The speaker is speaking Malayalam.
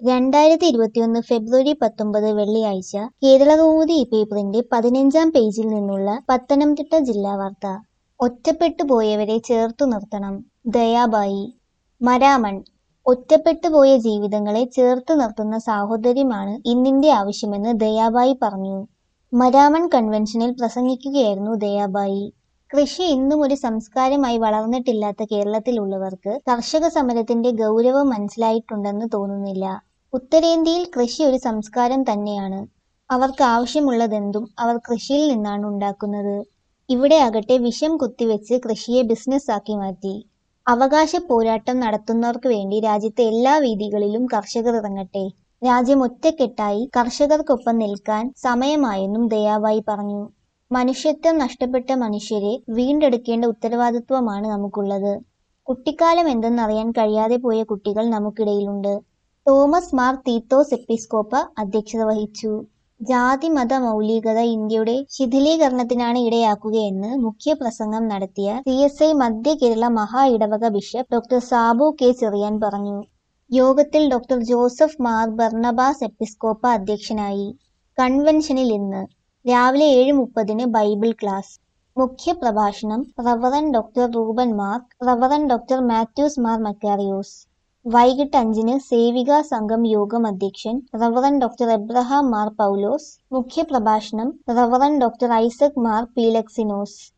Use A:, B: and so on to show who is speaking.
A: രണ്ടായിരത്തി ഇരുപത്തിയൊന്ന് ഫെബ്രുവരി പത്തൊമ്പത് വെള്ളിയാഴ്ച കേരളകൗമുദി പേപ്പറിന്റെ പതിനഞ്ചാം പേജിൽ നിന്നുള്ള പത്തനംതിട്ട ജില്ലാ വാർത്ത ഒറ്റപ്പെട്ടു പോയവരെ ചേർത്തു നിർത്തണം ദയാബായി മരാമൺ ഒറ്റപ്പെട്ടു പോയ ജീവിതങ്ങളെ ചേർത്ത് നിർത്തുന്ന സാഹോദര്യമാണ് ഇന്നിന്റെ ആവശ്യമെന്ന് ദയാബായി പറഞ്ഞു മരാമൺ കൺവെൻഷനിൽ പ്രസംഗിക്കുകയായിരുന്നു ദയാബായി കൃഷി ഇന്നും ഒരു സംസ്കാരമായി വളർന്നിട്ടില്ലാത്ത കേരളത്തിലുള്ളവർക്ക് കർഷക സമരത്തിന്റെ ഗൗരവം മനസ്സിലായിട്ടുണ്ടെന്ന് തോന്നുന്നില്ല ഉത്തരേന്ത്യയിൽ കൃഷി ഒരു സംസ്കാരം തന്നെയാണ് അവർക്ക് ആവശ്യമുള്ളതെന്തും അവർ കൃഷിയിൽ നിന്നാണ് ഉണ്ടാക്കുന്നത് ഇവിടെ ആകട്ടെ വിഷം കുത്തിവെച്ച് കൃഷിയെ ബിസിനസ് ആക്കി മാറ്റി അവകാശ പോരാട്ടം നടത്തുന്നവർക്ക് വേണ്ടി രാജ്യത്തെ എല്ലാ വേദികളിലും കർഷകർ ഇറങ്ങട്ടെ രാജ്യം ഒറ്റക്കെട്ടായി കർഷകർക്കൊപ്പം നിൽക്കാൻ സമയമായെന്നും ദയാബായി പറഞ്ഞു മനുഷ്യത്വം നഷ്ടപ്പെട്ട മനുഷ്യരെ വീണ്ടെടുക്കേണ്ട ഉത്തരവാദിത്വമാണ് നമുക്കുള്ളത് കുട്ടിക്കാലം എന്തെന്നറിയാൻ കഴിയാതെ പോയ കുട്ടികൾ നമുക്കിടയിലുണ്ട് തോമസ് മാർ തീത്തോസ് എപ്പിസ്കോപ്പ അധ്യക്ഷത വഹിച്ചു ജാതി മത മൗലികത ഇന്ത്യയുടെ ശിഥിലീകരണത്തിനാണ് ഇടയാക്കുകയെന്ന് മുഖ്യ പ്രസംഗം നടത്തിയ സി എസ് ഐ മധ്യ കേരള മഹാ ഇടവക bishop doctor Sabu K Cheriyan പറഞ്ഞു യോഗത്തിൽ ഡോക്ടർ ജോസഫ് മാർ ബർണബാസ് എപ്പിസ്കോപ്പ അധ്യക്ഷനായി കൺവെൻഷനിൽ ഇന്ന് രാവിലെ ഏഴ് മുപ്പതിന് ബൈബിൾ ക്ലാസ് മുഖ്യ പ്രഭാഷണം reverend doctor Reuben Mark reverend doctor Mathews Mar Makarios വൈകിട്ട് അഞ്ചിന് സേവിക സംഘം യോഗം അധ്യക്ഷൻ റവറൻ ഡോക്ടർ എബ്രഹാം മാർ പൗലോസ് മുഖ്യ പ്രഭാഷണം reverend doctor Isaac Mar Philoxenos